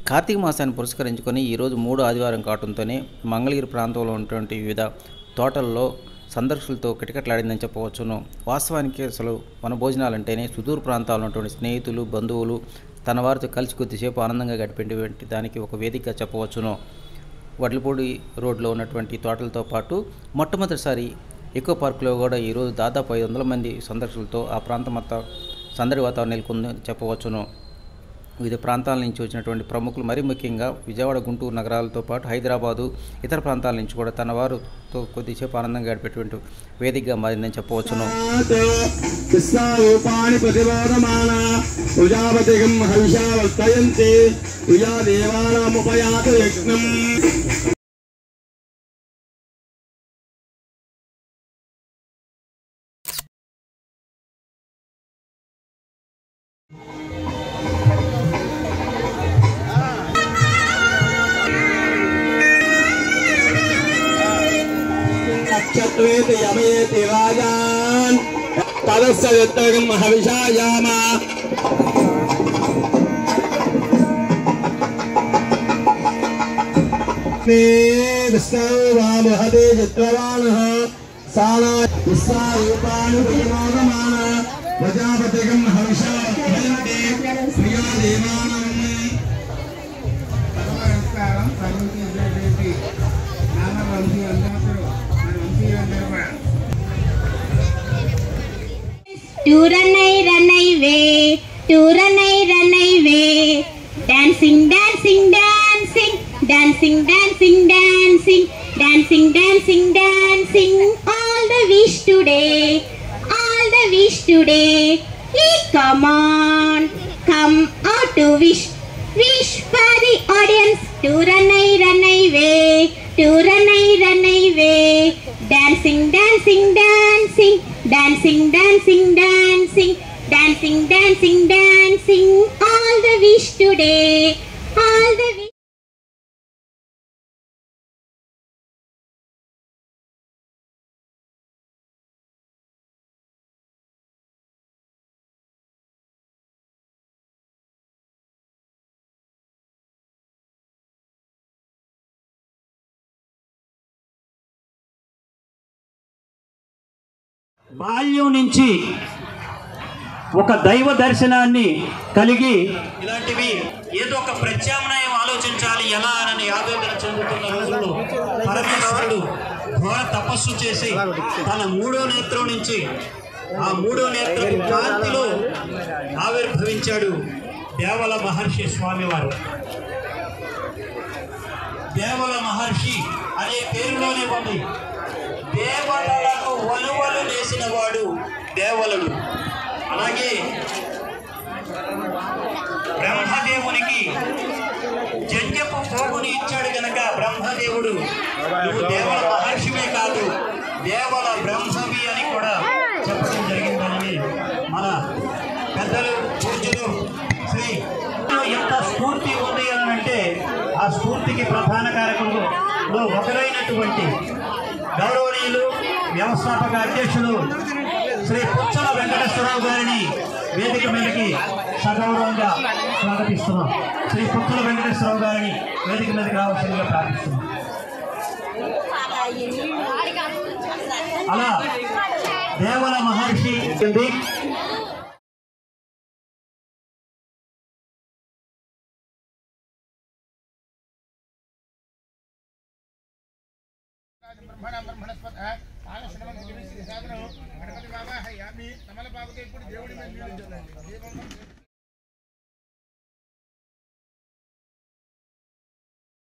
కార్తీక మాసాన్ని పురస్కరించుకొని ఈరోజు మూడు ఆదివారం కావడంతోనే మంగళగిరి ప్రాంతంలో ఉన్నటువంటి వివిధ తోటల్లో సందర్శకులతో కిటకిటలాడిందని చెప్పవచ్చును వాస్తవానికి అసలు మన భోజనాలంటేనే సుదూర ప్రాంతాల్లో ఉన్నటువంటి స్నేహితులు బంధువులు తన వారితో కలిసి కొద్దిసేపు ఆనందంగా గడిపేటువంటి దానికి ఒక వేదిక చెప్పవచ్చును వడ్లపూడి రోడ్లో ఉన్నటువంటి తోటలతో పాటు మొట్టమొదటిసారి ఎకో పార్కులో కూడా ఈరోజు దాదాపు ఐదు వందల మంది సందర్శకులతో ఆ ప్రాంతం మొత్తం సందడి వాతావరణం నెలకొందని చెప్పవచ్చును వివిధ ప్రాంతాల నుంచి వచ్చినటువంటి ప్రముఖులు మరీ ముఖ్యంగా విజయవాడ గుంటూరు నగరాలతో పాటు హైదరాబాదు ఇతర ప్రాంతాల నుంచి కూడా తన వారితో కొద్దిసేపు ఆనందంగా గడిపేటువంటి వేదికగా మారిందని చెప్పవచ్చును కృష్ణరూపాణి ప్రతిబోధమాన ప్రజాపతిగం హర్షా వర్తయంతి ప్రజా దేవానాముపయాత యజ్ఞం నక్షత్రేతి యమయేతి రాజాన్ తదస్య యత్తగం హవిషాయామ విశ్వవామహతే చిత్రవాణః సానా విశ్వారూపాణి ప్రతిమోదమాన ప్రజాపతిగం హవిషా వర్ధయంతి ప్రియా దేవానం నమస్కారం పర్వతీయులైనటువంటి నాన్న వంశీయులందరూ మన వంశీయులందరూ కూడా To run I run away, to run I run away. Dancing, dancing, dancing, dancing, dancing, dancing, dancing, dancing, dancing. All the wish today, all the wish today. Hey, come on, come out to wish. Wish for the audience to run I run away, to run I run away. Dancing, dancing, dancing, dancing, dancing, dancing, dancing, dancing, dancing. All the wish today, all the wish. బాల్యం నుంచి ఒక దైవ దర్శనాన్ని కలిగి ఇలాంటివి ఏదో ఒక ప్రత్యామ్నాయం ఆలోచించాలి ఎలా అని ఆవేదన చెందుతున్న రోజుల్లో పరమేశ్వరుడు ఘోర తపస్సు చేసి తన మూడో నేత్రం నుంచి ఆ మూడో నేత్రం కాంతిలో ఆవిర్భవించాడు దేవల మహర్షి స్వామివారు దేవల మహర్షి అనే పేరులోనే ఉంది దేవతలకు వలువలు వేసిన వాడు దేవలుడు అలాగే బ్రహ్మదేవునికి జంజపు పోగుని ఇచ్చాడు గనక బ్రహ్మదేవుడు నువ్వు దేవల మహర్షివే కాదు దేవల బ్రహ్మవి అని కూడా చెప్పడం జరిగిందని మన పెద్దలు పూజలు శ్రీ ఎంత స్ఫూర్తి ఉంది అని అంటే ఆ స్ఫూర్తికి ప్రధాన కారకులలో ఒకరైనటువంటి గౌరవనీయులు వ్యవస్థాపక అధ్యక్షులు శ్రీ పుచ్చల వెంకటేశ్వరరావు గారిని వేదిక మీదకి సగౌరవంగా స్వాగతిస్తున్నాం శ్రీ పుచ్చల వెంకటేశ్వరరావు గారిని వేదిక మీదకి రావాల్సిందిగా ప్రార్థిస్తున్నాం అలా దేవల మహర్షి ఉంది. బ్రహ్మణ బ్రహ్మణస్పత ఆనశ్రమం సాధనం గణపతి బాబా హయామి తమలపాకుతో ఇప్పుడు దేవుడి మీద నీళ్ళు చల్లండి దీపం